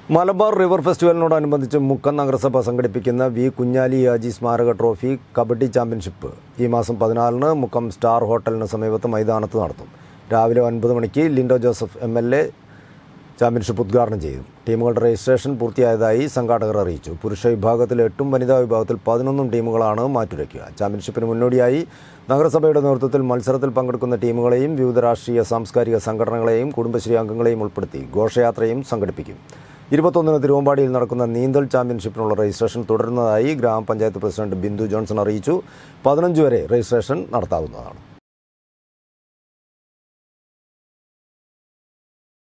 Malabar river ഫെസ്റ്റിവലിനോടനുബന്ധിച്ച് Mukkam നഗരസഭ സംഘടിപ്പിക്കുന്ന V Kunjali യാജി സ്മാരക ട്രോഫി കബഡി ചാമ്പ്യൻഷിപ്പ് ഈ മാസം പതിനാലിന് മുക്കം സ്റ്റാർ ഹോട്ടലിന് സമീപത്ത് മൈതാനത്ത് നടത്തും രാവിലെ ഒൻപത് മണിക്ക് Lindo Joseph M L A championship ഉദ്ഘാടനം ചെയ്യും ടീമുകളുടെ രജിസ്ട്രേഷൻ പൂർത്തിയായതായി സംഘാടകർ അറിയിച്ചു പുരുഷ വിഭാഗത്തിൽ എട്ടും വനിതാ വിഭാഗത്തിൽ പതിനൊന്നും ടീമുകളാണ് മാറ്റുരയ്ക്കുക ചാമ്പ്യൻഷിപ്പിന് മുന്നോടിയായി നഗരസഭയുടെ നേതൃത്വത്തിൽ മത്സരത്തിൽ പങ്കെടുക്കുന്ന ടീമുകളെയും വിവിധ രാഷ്ട്രീയ സാംസ്കാരിക സംഘടനകളെയും കുടുംബശ്രീ അംഗങ്ങളെയും ഉൾപ്പെടുത്തി ഘോഷയാത്രയും സംഘടിപ്പിക്കും ഇരുപത്തൊന്നിന് തിരുവമ്പാടിയിൽ നടക്കുന്ന നീന്തൽ ചാമ്പ്യൻഷിപ്പിനുള്ള രജിസ്ട്രേഷൻ തുടരുന്നതായി ഗ്രാമപഞ്ചായത്ത് പ്രസിഡന്റ് ബിന്ദു ജോൺസൺ അറിയിച്ചു പതിനഞ്ച് വരെ രജിസ്ട്രേഷൻ നടത്താവുന്നതാണ്